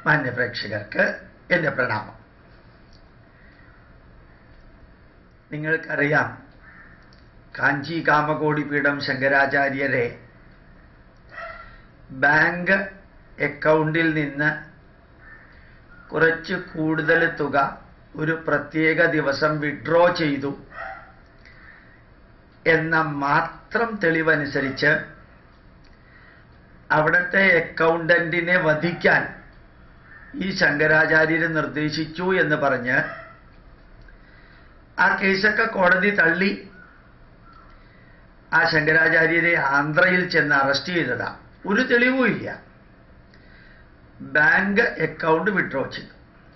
മാന്യപ്രേക്ഷകർക്ക് എൻ്റെ പ്രണാമം നിങ്ങൾക്കറിയാം കാഞ്ചി കാമകോടി പീഠം ശങ്കരാചാര്യരെ ബാങ്ക് അക്കൗണ്ടിൽ നിന്ന് കുറച്ച് കൂടുതൽ തുക ഒരു പ്രത്യേക ദിവസം വിഡ്രോ ചെയ്തു എന്ന മാത്രം തെളിവനുസരിച്ച് അവിടുത്തെ അക്കൗണ്ടന്റിനെ വധിക്കാൻ ഈ ശങ്കരാചാര്യർ നിർദ്ദേശിച്ചു എന്ന് പറഞ്ഞ് ആ കേസൊക്കെ കോടതി തള്ളി ആ ശങ്കരാചാര്യരെ ആന്ധ്രയിൽ ചെന്ന് അറസ്റ്റ് ചെയ്തതാ ഒരു തെളിവും ഇല്ല ബാങ്ക് അക്കൗണ്ട് വിഡ്രോ ചെയ്തു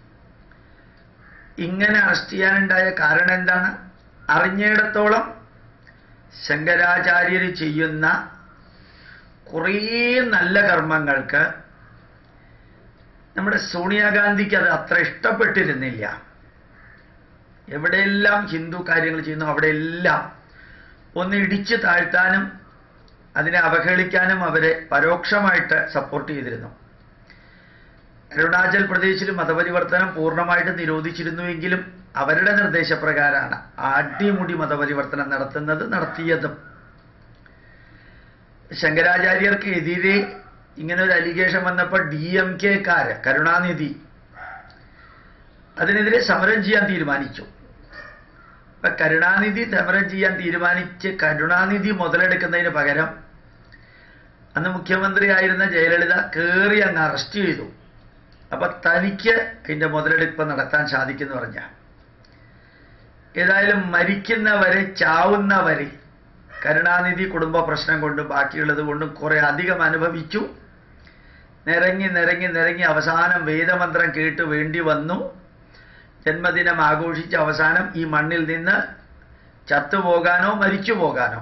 ഇങ്ങനെ അറസ്റ്റ് ചെയ്യാനുണ്ടായ കാരണം എന്താണ് അറിഞ്ഞിടത്തോളം ശങ്കരാചാര്യർ ചെയ്യുന്ന കുറേ നല്ല കർമ്മങ്ങൾക്ക് നമ്മുടെ സോണിയാഗാന്ധിക്ക് അത് അത്ര ഇഷ്ടപ്പെട്ടിരുന്നില്ല എവിടെയെല്ലാം ഹിന്ദു കാര്യങ്ങൾ ചെയ്യുന്നു അവിടെയെല്ലാം ഒന്ന് ഇടിച്ചു താഴ്ത്താനും അതിനെ അവഹേളിക്കാനും അവരെ പരോക്ഷമായിട്ട് സപ്പോർട്ട് ചെയ്തിരുന്നു അരുണാചൽ പ്രദേശിൽ മതപരിവർത്തനം പൂർണ്ണമായിട്ട് നിരോധിച്ചിരുന്നുവെങ്കിലും അവരുടെ നിർദ്ദേശപ്രകാരമാണ് അടിമുടി മതപരിവർത്തനം നടത്തുന്നത് നടത്തിയതും ശങ്കരാചാര്യർക്ക് എതിരെ ഇങ്ങനെ ഒരു അലിഗേഷൻ വന്നപ്പോൾ ഡി എം കെക്കാര് കരുണാനിധി അതിനെതിരെ സമരം ചെയ്യാൻ തീരുമാനിച്ചു അപ്പൊ കരുണാനിധി സമരം ചെയ്യാൻ തീരുമാനിച്ച് കരുണാനിധി മുതലെടുക്കുന്നതിന് പകരം അന്ന് മുഖ്യമന്ത്രിയായിരുന്ന ജയലളിത കയറി അങ്ങ് അറസ്റ്റ് ചെയ്തു അപ്പൊ തനിക്ക് അതിന്റെ മുതലെടുപ്പ് നടത്താൻ സാധിക്കുന്നു പറഞ്ഞ ഏതായാലും മരിക്കുന്നവരെ ചാവുന്നവരെ കരുണാനിധി കുടുംബ പ്രശ്നം കൊണ്ടും ബാക്കിയുള്ളത് കൊണ്ടും കുറെ അധികം അനുഭവിച്ചു നിരങ്ങി നിരങ്ങി നിരങ്ങി അവസാനം വേദമന്ത്രം കേട്ട് വേണ്ടി വന്നു ജന്മദിനം ആഘോഷിച്ച അവസാനം ഈ മണ്ണിൽ നിന്ന് ചത്തുപോകാനോ മരിച്ചു പോകാനോ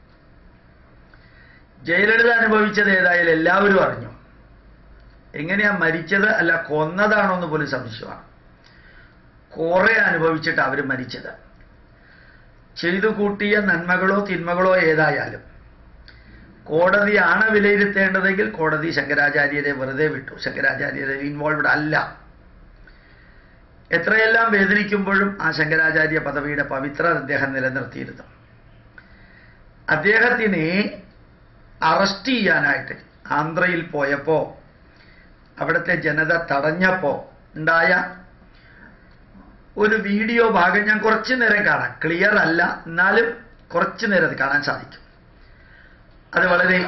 ജയലളിത അനുഭവിച്ചത് ഏതായാലും എല്ലാവരും അറിഞ്ഞു എങ്ങനെയാ മരിച്ചത് അല്ല കൊന്നതാണോ എന്ന് പോലും സംശയമാണ് കുറെ അനുഭവിച്ചിട്ട് അവർ മരിച്ചത് ചെയ്തു കൂട്ടിയ നന്മകളോ തിന്മകളോ ഏതായാലും കോടതിയാണ് വിലയിരുത്തേണ്ടതെങ്കിൽ കോടതി ശങ്കരാചാര്യരെ വെറുതെ വിട്ടു ശങ്കരാചാര്യരെ ഇൻവോൾവ്ഡ് അല്ല എത്രയെല്ലാം വേദനിക്കുമ്പോഴും ആ ശങ്കരാചാര്യ പദവിയുടെ പവിത്രത അദ്ദേഹം നിലനിർത്തിയിരുന്നു അദ്ദേഹത്തിനെ അറസ്റ്റ് ചെയ്യാനായിട്ട് ആന്ധ്രയിൽ പോയപ്പോ അവിടുത്തെ ജനത തടഞ്ഞപ്പോ ഉണ്ടായ ഒരു വീഡിയോ ഭാഗം ഞാൻ കുറച്ചു നേരം കാണാം ക്ലിയർ അല്ല എന്നാലും കുറച്ചു നേരം അത് കാണാൻ സാധിക്കും അത് വളരെ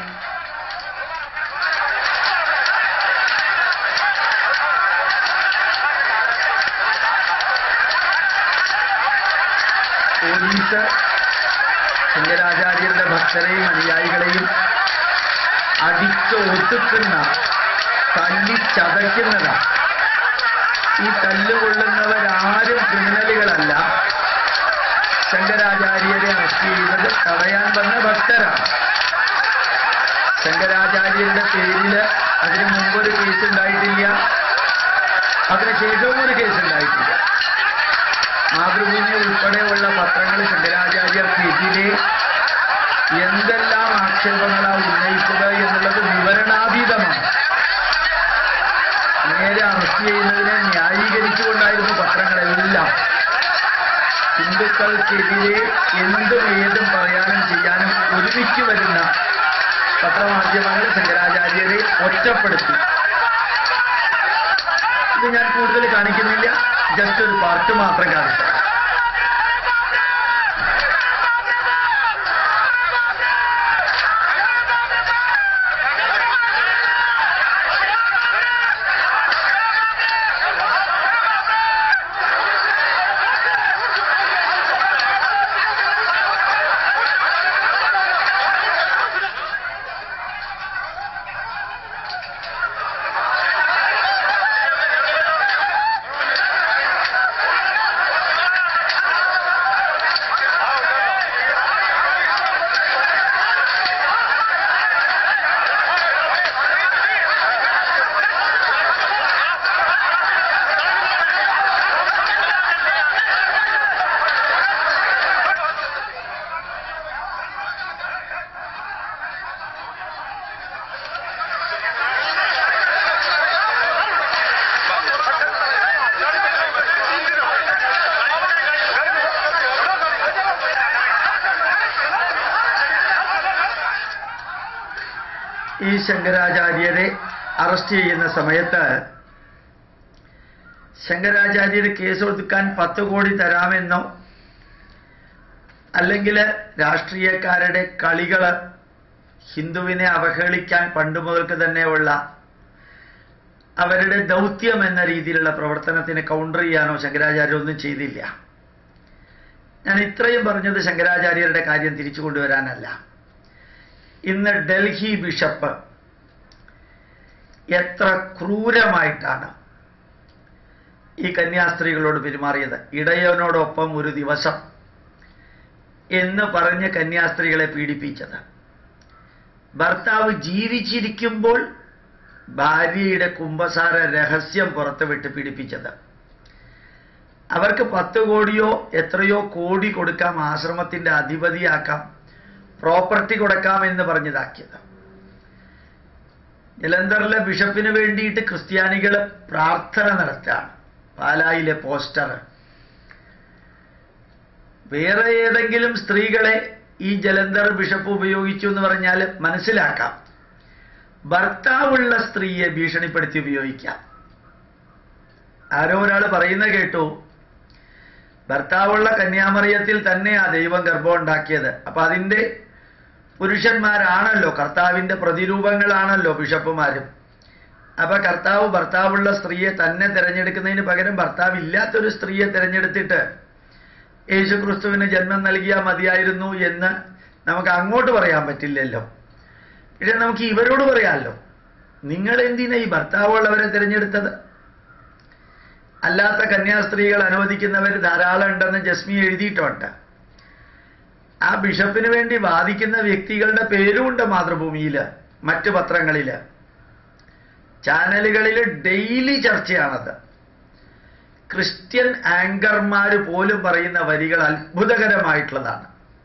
പോലീസ് ശങ്കരാചാര്യരുടെ ഭക്തരെയും അനുയായികളെയും അടിച്ച് ഒതുക്കുന്ന തല്ലി ചതയ്ക്കുന്നതാണ് ഈ തല്ലുകൊള്ളുന്നവരാരും ക്രിമിനലുകളല്ല ശങ്കരാചാര്യരെ അറസ്റ്റ് ചെയ്യുന്നത് തടയാൻ വന്ന ഭക്തരാണ് ശങ്കരാചാര്യരുടെ പേരില് അതിനു മുമ്പൊരു കേസ് ഉണ്ടായിട്ടില്ല അതിനുശേഷവും ഒരു കേസ് ഉണ്ടായിട്ടില്ല മാതൃഭൂമി ഉൾപ്പെടെയുള്ള പത്രങ്ങൾ ശങ്കരാചാര്യർക്കെതിരെ എന്തെല്ലാം ആക്ഷേപങ്ങളാണ് ഉന്നയിച്ചത് എന്നുള്ളത് വിവരണാതീതമാണ് നേരെ അറസ്റ്റ് ചെയ്യുന്നതിനെ ന്യായീകരിച്ചുകൊണ്ടായിരുന്നു പത്രങ്ങളെല്ലാം ഹിന്ദുക്കൾക്കെതിരെ എന്തും ഏതും പറയാനും ചെയ്യാനും ഒരുമിച്ച് വരുന്ന പത്രമാധ്യമങ്ങൾ ശങ്കരാചാര്യരെ ഒറ്റപ്പെടുത്തി ഇത് ഞാൻ കൂടുതൽ കാണിക്കുന്നില്ല ജസ്റ്റ് ഒരു പാർട്ട് മാത്രം കാണിച്ചു ആദിശങ്കരാചാര്യരെ അറസ്റ്റ് ചെയ്യുന്ന സമയത്ത് ശങ്കരാചാര്യർ കേസ് ഒതുക്കാൻ പത്ത് കോടി തരാമെന്നോ അല്ലെങ്കിൽ രാഷ്ട്രീയക്കാരുടെ കളികള് ഹിന്ദുവിനെ അവഹേളിക്കാൻ പണ്ട് മുതൽക്ക് തന്നെയുള്ള അവരുടെ ദൗത്യം എന്ന രീതിയിലുള്ള പ്രവർത്തനത്തിന് കൗണ്ടർ ചെയ്യാനോ ശങ്കരാചാര്യർ ഒന്നും ചെയ്തില്ല ഞാൻ ഇത്രയും പറഞ്ഞത് ശങ്കരാചാര്യരുടെ കാര്യം തിരിച്ചു കൊണ്ടുവരാനല്ല ഇന്ന് ഡൽഹി ബിഷപ്പ് എത്ര ക്രൂരമായിട്ടാണ് ഈ കന്യാസ്ത്രീകളോട് പെരുമാറിയത് ഇടയനോടൊപ്പം ഒരു ദിവസം എന്ന് പറഞ്ഞ് കന്യാസ്ത്രീകളെ പീഡിപ്പിച്ചത് ഭർത്താവ് ജീവിച്ചിരിക്കുമ്പോൾ ഭാര്യയുടെ കുംഭസാര രഹസ്യം പുറത്തുവിട്ട് പീഡിപ്പിച്ചത് അവർക്ക് പത്ത് കോടിയോ എത്രയോ കോടി കൊടുക്കാം ആശ്രമത്തിന്റെ അധിപതിയാക്കാം പ്രോപ്പർട്ടി കൊടുക്കാം എന്ന് പറഞ്ഞതാക്കിയത് ജലന്ധറിലെ ബിഷപ്പിന് വേണ്ടിയിട്ട് ക്രിസ്ത്യാനികൾ പ്രാർത്ഥന നടത്തുകയാണ് പാലായിലെ പോസ്റ്റർ വേറെ ഏതെങ്കിലും സ്ത്രീകളെ ഈ ജലന്ധർ ബിഷപ്പ് ഉപയോഗിച്ചു എന്ന് പറഞ്ഞാൽ മനസ്സിലാക്കാം ഭർത്താവുള്ള സ്ത്രീയെ ഭീഷണിപ്പെടുത്തി ഉപയോഗിക്കാം ആരോ ഒരാൾ പറയുന്ന കേട്ടു ഭർത്താവുള്ള കന്യാമറിയത്തിൽ തന്നെയാ ദൈവം ഗർഭം ഉണ്ടാക്കിയത് അപ്പൊ അതിന്റെ പുരുഷന്മാരാണല്ലോ കർത്താവിന്റെ പ്രതിരൂപങ്ങളാണല്ലോ ബിഷപ്പുമാരും അപ്പൊ കർത്താവ് ഭർത്താവുള്ള സ്ത്രീയെ തന്നെ തിരഞ്ഞെടുക്കുന്നതിന് പകരം ഭർത്താവ് ഇല്ലാത്തൊരു സ്ത്രീയെ തിരഞ്ഞെടുത്തിട്ട് യേശു ക്രിസ്തുവിന് ജന്മം നൽകിയാൽ മതിയായിരുന്നു എന്ന് നമുക്ക് അങ്ങോട്ട് പറയാൻ പറ്റില്ലല്ലോ പക്ഷെ നമുക്ക് ഇവരോട് പറയാമല്ലോ നിങ്ങൾ എന്തിനാ ഈ ഭർത്താവുള്ളവരെ തിരഞ്ഞെടുത്തത് അല്ലാത്ത കന്യാസ്ത്രീകൾ അനുവദിക്കുന്നവർ ധാരാളം ഉണ്ടെന്ന് ജസ്മി എഴുതിയിട്ടുണ്ട് ആ ബിഷപ്പിന് വേണ്ടി വാദിക്കുന്ന വ്യക്തികളുടെ പേരുമുണ്ട് മാതൃഭൂമിയിൽ മറ്റു പത്രങ്ങളിൽ ചാനലുകളിൽ ഡെയിലി ചർച്ചയാണത് ക്രിസ്ത്യൻ ആങ്കർമാർ പോലും പറയുന്ന വരികൾ അത്ഭുതകരമായിട്ടുള്ളതാണ്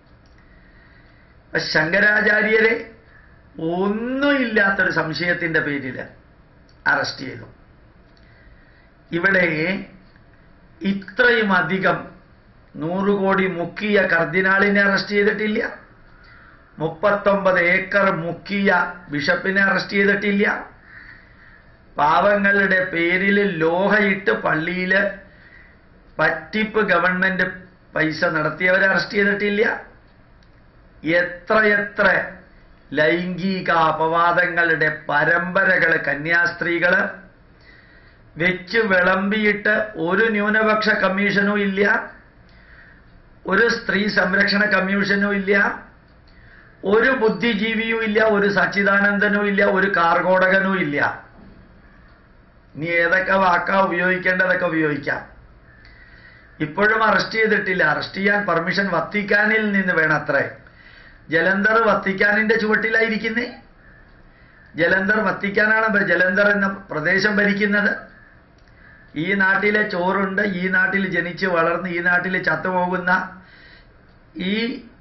ശങ്കരാചാര്യരെ ഒന്നുമില്ലാത്തൊരു സംശയത്തിന്റെ പേരിൽ അറസ്റ്റ് ചെയ്തു ഇവിടെ ഇത്രയും അധികം നൂറ് കോടി മുക്കിയ കർദിനാളിനെ അറസ്റ്റ് ചെയ്തിട്ടില്ല മുപ്പത്തൊമ്പത് ഏക്കർ മുക്കിയ ബിഷപ്പിനെ അറസ്റ്റ് ചെയ്തിട്ടില്ല പാവങ്ങളുടെ പേരിൽ ലോഹയിട്ട് പള്ളിയിൽ പറ്റിപ്പ് ഗവൺമെന്റ് പൈസ നടത്തിയവരെ അറസ്റ്റ് ചെയ്തിട്ടില്ല എത്രയെത്ര ലൈംഗിക അപവാദങ്ങളുടെ പരമ്പരകൾ കന്യാസ്ത്രീകള് വെച്ച് വിളമ്പിയിട്ട് ഒരു ന്യൂനപക്ഷ കമ്മീഷനും ഇല്ല ഒരു സ്ത്രീ സംരക്ഷണ കമ്മീഷനും ഇല്ല ഒരു ബുദ്ധിജീവിയും ഇല്ല ഒരു സച്ചിദാനന്ദനും ഇല്ല ഒരു കാർഗോടകനും ഇല്ല നീ ഏതൊക്കെ വാക്കാ ഉപയോഗിക്കേണ്ടതൊക്കെ ഉപയോഗിക്കാം ഇപ്പോഴും അറസ്റ്റ് ചെയ്തിട്ടില്ല അറസ്റ്റ് ചെയ്യാൻ പെർമിഷൻ വത്തിക്കാനിൽ നിന്ന് വേണത്രേ ജലന്ധർ വത്തിക്കാനിന്റെ ചുവട്ടിലായിരിക്കുന്നേ ജലന്ധർ വത്തിക്കാനാണ് ജലന്ധർ എന്ന പ്രദേശം ഭരിക്കുന്നത് ഈ നാട്ടിലെ ചോറുണ്ട് ഈ നാട്ടിൽ ജനിച്ച് വളർന്ന് ഈ നാട്ടിൽ ചത്തുപോകുന്ന ഈ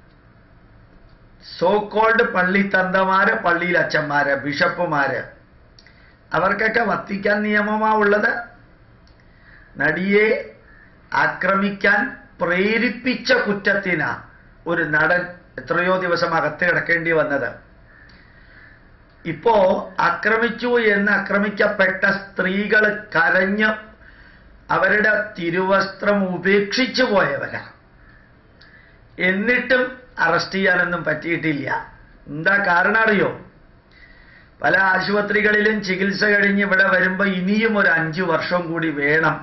സോക്കോൾഡ് പള്ളിത്തന്തമാര് പള്ളിയിൽ അച്ഛന്മാര് ബിഷപ്പുമാര് അവർക്കൊക്കെ വത്തിക്കാൻ നിയമമാ ഉള്ളത് നടിയെ ആക്രമിക്കാൻ പ്രേരിപ്പിച്ച കുറ്റത്തിനാ ഒരു നടൻ എത്രയോ ദിവസം അകത്ത് കിടക്കേണ്ടി വന്നത് ഇപ്പോ ആക്രമിച്ചു എന്ന് ആക്രമിക്കപ്പെട്ട സ്ത്രീകൾ കരഞ്ഞ് അവരുടെ തിരുവസ്ത്രം ഉപേക്ഷിച്ചു പോയവരാ എന്നിട്ടും അറസ്റ്റ് ചെയ്യാനൊന്നും പറ്റിയിട്ടില്ല എന്താ കാരണം അറിയോ പല ആശുപത്രികളിലും ചികിത്സ കഴിഞ്ഞ് ഇവിടെ വരുമ്പോൾ ഇനിയും ഒരു അഞ്ചു വർഷം കൂടി വേണം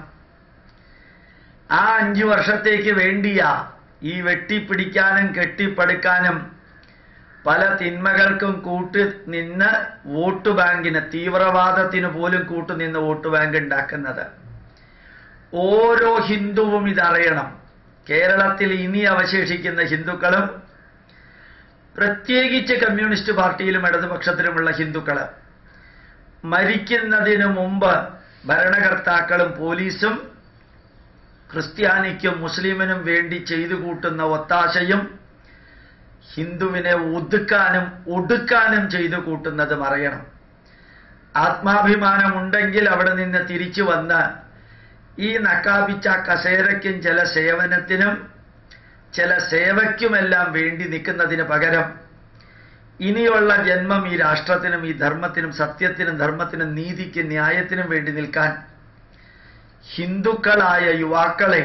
ആ അഞ്ചു വർഷത്തേക്ക് വേണ്ടിയാ ഈ വെട്ടിപ്പിടിക്കാനും കെട്ടിപ്പടുക്കാനും പല തിന്മകൾക്കും കൂട്ട് നിന്ന് വോട്ട് ബാങ്കിന് തീവ്രവാദത്തിന് പോലും കൂട്ടുനിന്ന് വോട്ട് ബാങ്ക് ഉണ്ടാക്കുന്നത് ഓരോ ഹിന്ദുവും ഇതറിയണം കേരളത്തിൽ ഇനി അവശേഷിക്കുന്ന ഹിന്ദുക്കളും പ്രത്യേകിച്ച് കമ്മ്യൂണിസ്റ്റ് പാർട്ടിയിലും ഇടതുപക്ഷത്തിലുമുള്ള ഹിന്ദുക്കള് മരിക്കുന്നതിന് മുമ്പ് ഭരണകർത്താക്കളും പോലീസും ക്രിസ്ത്യാനിക്കും മുസ്ലിമിനും വേണ്ടി ചെയ്തു കൂട്ടുന്ന ഒത്താശയും ഹിന്ദുവിനെ ഒതുക്കാനും ഒടുക്കാനും ചെയ്തു കൂട്ടുന്നതും അറിയണം ആത്മാഭിമാനമുണ്ടെങ്കിൽ അവിടെ നിന്ന് തിരിച്ചു വന്ന് ഈ നക്കാപിച്ച കസേരയ്ക്കും ചില സേവനത്തിനും ചില സേവയ്ക്കുമെല്ലാം വേണ്ടി നിൽക്കുന്നതിന് പകരം ഇനിയുള്ള ജന്മം ഈ രാഷ്ട്രത്തിനും ഈ ധർമ്മത്തിനും സത്യത്തിനും ധർമ്മത്തിനും നീതിക്കും ന്യായത്തിനും വേണ്ടി നിൽക്കാൻ ഹിന്ദുക്കളായ യുവാക്കളെ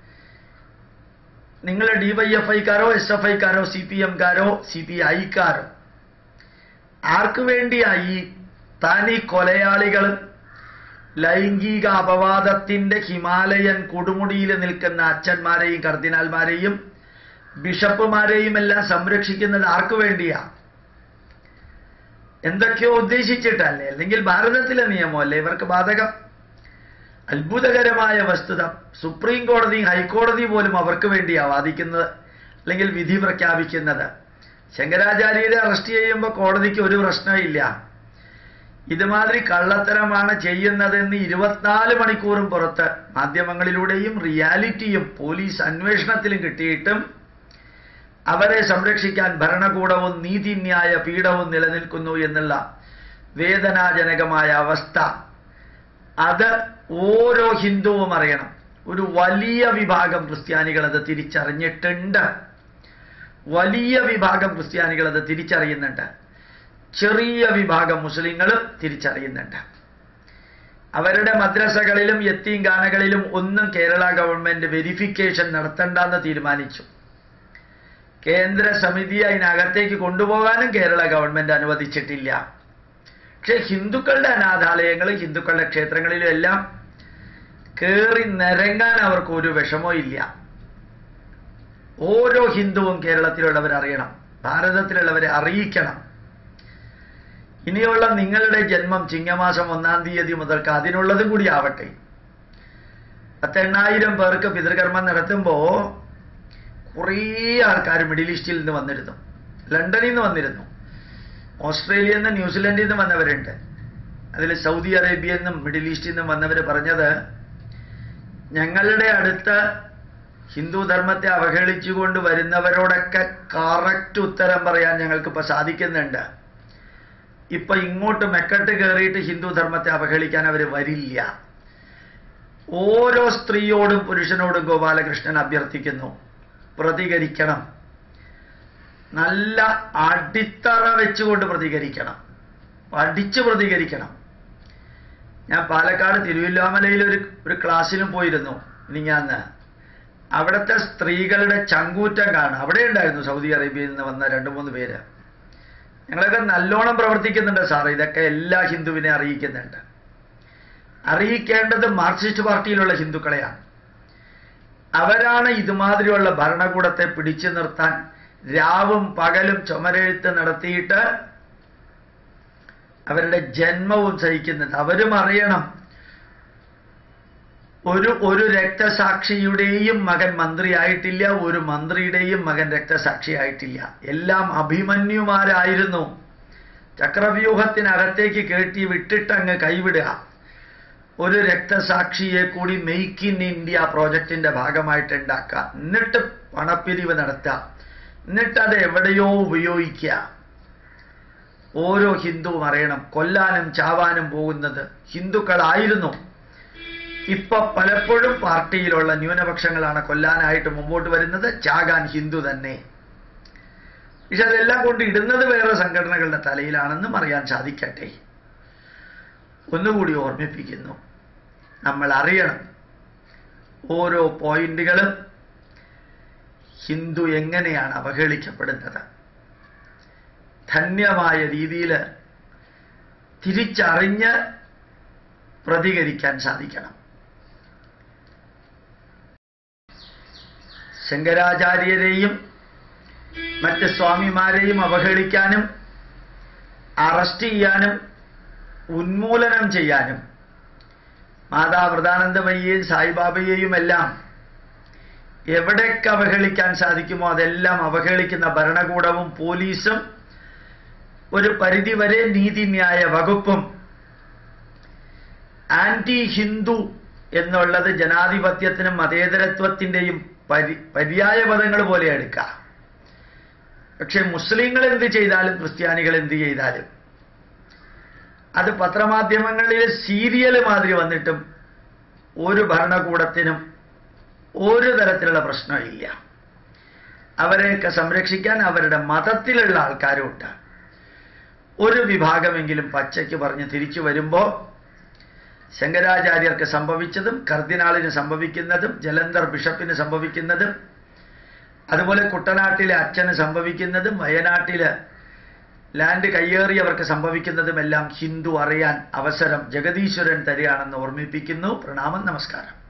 നിങ്ങൾ ഡിവൈഎഫ് ഐക്കാരോ എസ് എഫ് ഐക്കാരോ സി പി എംകാരോ സി പി ഐക്കാരോ ആർക്കു വേണ്ടിയാ ഈ തനി കൊലയാളികളും ലൈംഗിക അപവാദത്തിന്റെ ഹിമാലയൻ കൊടുമുടിയിൽ നിൽക്കുന്ന അച്ഛന്മാരെയും കർദിനാൽമാരെയും ബിഷപ്പുമാരെയും എല്ലാം സംരക്ഷിക്കുന്നത് ആർക്കു വേണ്ടിയാ എന്തൊക്കെയോ ഉദ്ദേശിച്ചിട്ടല്ലേ അല്ലെങ്കിൽ ഭാരതത്തിലെ നിയമമല്ലേ ഇവർക്ക് ബാധകം അത്ഭുതകരമായ വസ്തുത സുപ്രീം കോടതി ഹൈക്കോടതി പോലും അവർക്ക് വേണ്ടിയാ വാദിക്കുന്നത് അല്ലെങ്കിൽ വിധി പ്രഖ്യാപിക്കുന്നത് ശങ്കരാചാര്യരെ അറസ്റ്റ് ചെയ്യുമ്പോൾ കോടതിക്ക് ഒരു പ്രശ്നമില്ല ഇതുമാതിരി കള്ളത്തരമാണ് ചെയ്യുന്നതെന്ന് ഇരുപത്തിനാല് മണിക്കൂറും പുറത്ത് മാധ്യമങ്ങളിലൂടെയും റിയാലിറ്റിയും പോലീസ് അന്വേഷണത്തിലും കിട്ടിയിട്ടും അവരെ സംരക്ഷിക്കാൻ ഭരണകൂടവും നീതിന്യായ പീഠവും നിലനിൽക്കുന്നു എന്നുള്ള വേദനാജനകമായ അവസ്ഥ അത് ഓരോ ഹിന്ദുവും അറിയണം ഒരു വലിയ വിഭാഗം ക്രിസ്ത്യാനികൾ അത് തിരിച്ചറിഞ്ഞിട്ടുണ്ട് വലിയ വിഭാഗം ക്രിസ്ത്യാനികൾ അത് തിരിച്ചറിയുന്നുണ്ട് ചെറിയ വിഭാഗം മുസ്ലിങ്ങൾ തിരിച്ചറിയുന്നുണ്ട് അവരുടെ മദ്രസകളിലും യത്തീംഖാനകളിലും ഒന്നും കേരള ഗവൺമെന്റ് വെരിഫിക്കേഷൻ നടത്തണ്ടെന്ന് തീരുമാനിച്ചു കേന്ദ്ര സമിതി അതിനകത്തേക്ക് കൊണ്ടുപോകാനും കേരള ഗവൺമെന്റ് അനുവദിച്ചിട്ടില്ല പക്ഷെ ഹിന്ദുക്കളുടെ അനാഥാലയങ്ങളും ഹിന്ദുക്കളുടെ ക്ഷേത്രങ്ങളിലും എല്ലാം കയറി നിരങ്ങാൻ അവർക്ക് ഒരു വിഷമോ ഇല്ല ഓരോ ഹിന്ദുവും കേരളത്തിലുള്ളവർ അറിയണം ഭാരതത്തിലുള്ളവരെ അറിയിക്കണം ഇനിയുള്ള നിങ്ങളുടെ ജന്മം ചിങ്ങമാസം ഒന്നാം തീയതി മുതൽക്ക് അതിനുള്ളതും കൂടി ആവട്ടെ പത്തെണ്ണായിരം പേർക്ക് പിതൃകർമ്മം നടത്തുമ്പോ കുറേ ആൾക്കാർ മിഡിൽ ഈസ്റ്റിൽ നിന്ന് വന്നിരുന്നു ലണ്ടനിൽ നിന്ന് വന്നിരുന്നു ഓസ്ട്രേലിയയിൽ നിന്ന് ന്യൂസിലൻഡിൽ നിന്ന് വന്നവരുണ്ട് അതിൽ സൗദി അറേബ്യയിൽ നിന്നും മിഡിൽ ഈസ്റ്റിൽ നിന്നും വന്നവർ പറഞ്ഞത് ഞങ്ങളുടെ അടുത്ത് ഹിന്ദു ധർമ്മത്തെ അവഹേളിച്ചുകൊണ്ട് വരുന്നവരോടൊക്കെ കറക്റ്റ് ഉത്തരം പറയാൻ ഞങ്ങൾക്കിപ്പോൾ സാധിക്കുന്നുണ്ട് ഇപ്പൊ ഇങ്ങോട്ട് മെക്കട്ട് കയറിയിട്ട് ഹിന്ദു ധർമ്മത്തെ അവഹേളിക്കാൻ അവർ വരില്ല ഓരോ സ്ത്രീയോടും പുരുഷനോടും ഗോപാലകൃഷ്ണൻ അഭ്യർത്ഥിക്കുന്നു പ്രതികരിക്കണം നല്ല അടിത്തറ വെച്ചുകൊണ്ട് പ്രതികരിക്കണം അടിച്ച് പ്രതികരിക്കണം ഞാൻ പാലക്കാട് തിരുവില്ലാമലയിൽ ഒരു ഒരു ക്ലാസ്സിനും പോയിരുന്നു മിനിങ്ങാന്ന് അവിടുത്തെ സ്ത്രീകളുടെ ചങ്കൂറ്റം കാണും അവിടെ ഉണ്ടായിരുന്നു സൗദി അറേബ്യയിൽ നിന്ന് വന്ന രണ്ട് മൂന്ന് പേര് ഞങ്ങളൊക്കെ നല്ലോണം പ്രവർത്തിക്കുന്നുണ്ട് സാർ ഇതൊക്കെ എല്ലാ ഹിന്ദുവിനെ അറിയിക്കുന്നുണ്ട് അറിയിക്കേണ്ടത് മാർക്സിസ്റ്റ് പാർട്ടിയിലുള്ള ഹിന്ദുക്കളെയാണ് അവരാണ് ഇതുമാതിരിയുള്ള ഭരണകൂടത്തെ പിടിച്ചു നിർത്താൻ രാവും പകലും ചുമരെഴുത്ത് നടത്തിയിട്ട് അവരുടെ ജന്മവും സഹിക്കുന്നത് അവരും അറിയണം ഒരു ഒരു രക്തസാക്ഷിയുടെയും മകൻ മന്ത്രിയായിട്ടില്ല ഒരു മന്ത്രിയുടെയും മകൻ രക്തസാക്ഷിയായിട്ടില്ല എല്ലാം അഭിമന്യുമാരായിരുന്നു ചക്രവ്യൂഹത്തിനകത്തേക്ക് കയറ്റി വിട്ടിട്ടങ്ങ് കൈവിടുക ഒരു രക്തസാക്ഷിയെ കൂടി മെയ്ക്ക് ഇൻ ഇന്ത്യ പ്രോജക്റ്റിന്റെ ഭാഗമായിട്ട് ഉണ്ടാക്കുക എന്നിട്ട് പണപ്പിരിവ് നടത്തുക എന്നിട്ട് അത് എവിടെയോ ഉപയോഗിക്കുക ഓരോ ഹിന്ദുവും അറിയണം കൊല്ലാനും ചാവാനും പോകുന്നത് ഹിന്ദുക്കളായിരുന്നു ഇപ്പൊ പലപ്പോഴും പാർട്ടിയിലുള്ള ന്യൂനപക്ഷങ്ങളാണ് കൊല്ലാനായിട്ട് മുമ്പോട്ട് വരുന്നത് ചാകാൻ ഹിന്ദു തന്നെ പക്ഷെ അതെല്ലാം കൊണ്ട് ഇടുന്നത് വേറെ സംഘടനകളുടെ തലയിലാണെന്നും അറിയാൻ സാധിക്കട്ടെ ഒന്നുകൂടി ഓർമ്മിപ്പിക്കുന്നു നമ്മൾ അറിയണം ഓരോ പോയിന്റുകളും ഹിന്ദു എങ്ങനെയാണ് അവഹേളിക്കപ്പെടുന്നത് ധന്യമായ രീതിയിൽ തിരിച്ചറിഞ്ഞ് പ്രതികരിക്കാൻ സാധിക്കണം ശങ്കരാചാര്യരെയും മറ്റ് സ്വാമിമാരെയും അവഹേളിക്കാനും അറസ്റ്റ് ചെയ്യാനും ഉന്മൂലനം ചെയ്യാനും മാതാ വൃതാനന്ദമയ്യെയും സായിബാബയെയും എല്ലാം എവിടേക്ക് അവഹേളിക്കാൻ സാധിക്കുമോ അതെല്ലാം അവഹേളിക്കുന്ന ഭരണകൂടവും പോലീസും ഒരു പരിധിവരെ നീതിന്യായ വകുപ്പും ആന്റി ഹിന്ദു എന്നുള്ളത് ജനാധിപത്യത്തിനും മതേതരത്വത്തിൻ്റെയും പരി പര്യായ പദങ്ങൾ പോലെ എടുക്കാം പക്ഷെ മുസ്ലിങ്ങൾ എന്ത് ചെയ്താലും ക്രിസ്ത്യാനികൾ എന്ത് ചെയ്താലും അത് പത്രമാധ്യമങ്ങളിൽ സീരിയൽ മാതിരി വന്നിട്ടും ഒരു ഭരണകൂടത്തിനും ഒരു തരത്തിലുള്ള പ്രശ്നമില്ല അവരെയൊക്കെ സംരക്ഷിക്കാൻ അവരുടെ മതത്തിലുള്ള ആൾക്കാരുമുണ്ട് ഒരു വിഭാഗമെങ്കിലും പച്ചയ്ക്ക് പറഞ്ഞ് തിരിച്ചു വരുമ്പോൾ ശങ്കരാചാര്യർക്ക് സംഭവിച്ചതും കർദിനാളിന് സംഭവിക്കുന്നതും ജലന്ധർ ബിഷപ്പിന് സംഭവിക്കുന്നതും അതുപോലെ കുട്ടനാട്ടിലെ അച്ഛന് സംഭവിക്കുന്നതും വയനാട്ടില് ലാൻഡ് കയ്യേറിയവർക്ക് സംഭവിക്കുന്നതുമെല്ലാം ഹിന്ദു അറിയാൻ അവസരം ജഗദീശ്വരൻ തരികയാണെന്ന് ഓർമ്മിപ്പിക്കുന്നു പ്രണാമം നമസ്കാരം